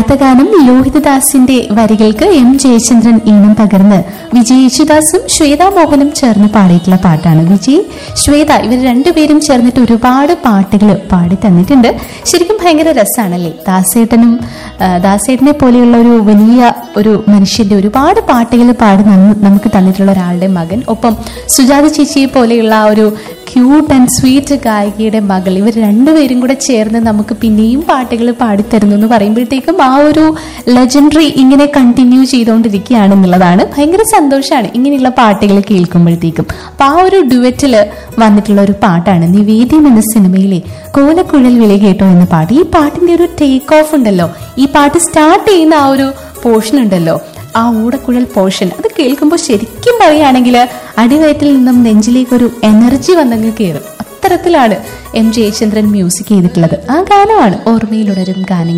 അടുത്ത ഗാനം ലോഹിതദാസിന്റെ വരികൾക്ക് എം ജയചന്ദ്രൻ ഈണം പകർന്ന് വിജയ് യേശുദാസും ശ്വേതാ മോഹനും ചേർന്ന് പാടിയിട്ടുള്ള പാട്ടാണ് വിജയ് ശ്വേത ഇവർ രണ്ടുപേരും ചേർന്നിട്ട് ഒരുപാട് പാട്ടുകൾ പാടി തന്നിട്ടുണ്ട് ശരിക്കും ഭയങ്കര രസമാണല്ലേ ദാസേട്ടനും ആ, ദാസേട്ടനെ പോലെയുള്ള ഒരു വലിയ ഒരു മനുഷ്യന്റെ ഒരുപാട് പാട്ടുകൾ പാടി നമ്മ- നമുക്ക് തന്നിട്ടുള്ള ഒരാളുടെ മകൻ ഒപ്പം സുജാത ചേച്ചിയെ പോലെയുള്ള ആ ഒരു ക്യൂട്ട് ആൻഡ് സ്വീറ്റ് ഗായികയുടെ മകൾ ഇവർ രണ്ടുപേരും കൂടെ ചേർന്ന് നമുക്ക് പിന്നെയും പാട്ടുകൾ പാടിത്തരുന്നു എന്ന് പറയുമ്പോഴത്തേക്കും ആ ഒരു ലെജൻഡറി ഇങ്ങനെ കണ്ടിന്യൂ ചെയ്തുകൊണ്ടിരിക്കുകയാണെന്നുള്ളതാണ് ഭയങ്കര സന്തോഷമാണ് ഇങ്ങനെയുള്ള പാട്ടുകൾ കേൾക്കുമ്പോഴത്തേക്കും അപ്പൊ ആ ഒരു ഡുവറ്റില് വന്നിട്ടുള്ള ഒരു പാട്ടാണ് നിവേദ്യം എന്ന സിനിമയിലെ കോലക്കുഴൽ വില കേട്ടോ എന്ന പാട്ട് ഈ പാട്ടിന്റെ ഒരു ടേക്ക് ഓഫ് ഉണ്ടല്ലോ ഈ പാട്ട് സ്റ്റാർട്ട് ചെയ്യുന്ന ആ ഒരു പോർഷൻ ഉണ്ടല്ലോ ആ ഊടക്കുഴൽ പോർഷൻ അത് കേൾക്കുമ്പോൾ ശരിക്കും പറയുകയാണെങ്കിൽ അടിവയറ്റിൽ നിന്നും നെഞ്ചിലേക്ക് ഒരു എനർജി വന്നങ്ങ് കയറും അത്തരത്തിലാണ് എം ജയചന്ദ്രൻ മ്യൂസിക് ചെയ്തിട്ടുള്ളത് ആ ഗാനമാണ് ഓർമ്മയിലുണരും ഗാനങ്ങൾ